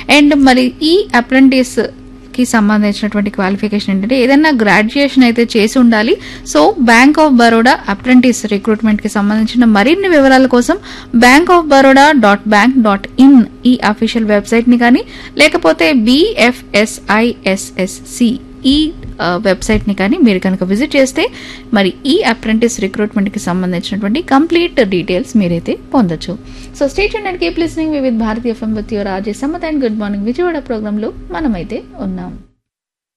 and మరి ఈ apprentice కి సంబంధించినటువంటి క్వాలిఫికేషన్ ఏంటంటే ఏదైనా గ్రాడ్యుయేషన్ అయితే చేసి ఉండాలి so bank of Baroda apprentice recruitment కి సంబంధించిన మరిన్ని వివరాల కోసం bank of Baroda dot bank dot in ఈ అఫీషియల్ వెబ్సైట్ ని కానీ లేకపోతే బిఎఫ్ఎస్ఐఎస్ఎస్సి ఈ వెబ్సైట్ ని కానీ మీరు కనుక విజిట్ చేస్తే మరి ఈ అప్రెంటిస్ రిక్రూట్మెంట్ కి సంబంధించినటువంటి కంప్లీట్ డీటెయిల్స్ మీరైతే పొందొచ్చు so stay and keep listening with Bharatiya FM with your RJ Sammath and good morning Vijayawada program లో మనమైతే ఉన్నాం